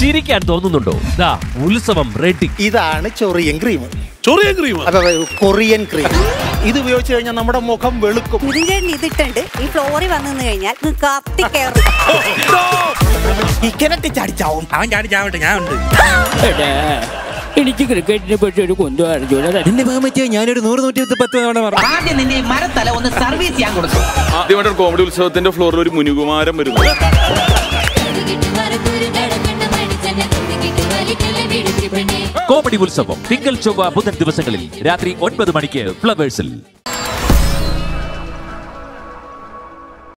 ചിരിക്കാൻ തോന്നുന്നുണ്ടോ ദാ ഉത്സവം റെഡി ഇതാണ് ചൊറിയൻ ക്രീം ചൊറിയ ക്രീം അതെ അതെ, കൊറിയൻ ക്രീം ഇത് ഉപയോഗിച്ച് കഴിഞ്ഞാൽ നമ്മുടെ മുഖം വെളുക്കും മിഥുൻചേട്ടൻ ഇതിട്ടുണ്ട് ഈ ഫ്ലോറിൽ വന്നു നിന്ന് കഴിഞ്ഞാൽ ഇത് കത്തി കയറും ഇക്കനട്ടി ചാടിച്ചാവും അവൻ ചാടി ചാവട്ടെ ഞാൻ ഉണ്ട് എനിക്ക് ക്രിക്കറ്റിനെ പറ്റി ഒരു കുന്തം അറിഞ്ഞൂടാ എന്റെ മാമറ്റിയോ ഞാനൊരു നൂറ് നൂറ്റി പത്ത് തവണ പറഞ്ഞു ആദ്യം നിന്റെ ഈ മരത്തല ഒന്ന് സർവീസ് ചെയ്യാൻ കൊടുക്കും ആദ്യമായിട്ടാണ് കോമഡി ഉത്സവത്തിന്റെ ഫ്ലോറിൽ ഒരു മുനുകുമാരം വരുന്നത് കോമഡി ഉത്സവം തിങ്കൾ ചൊവ്വ ബുധൻ ദിവസങ്ങളിൽ രാത്രി ഒൻപത് മണിക്ക് ഫ്ലവേഴ്സിൽ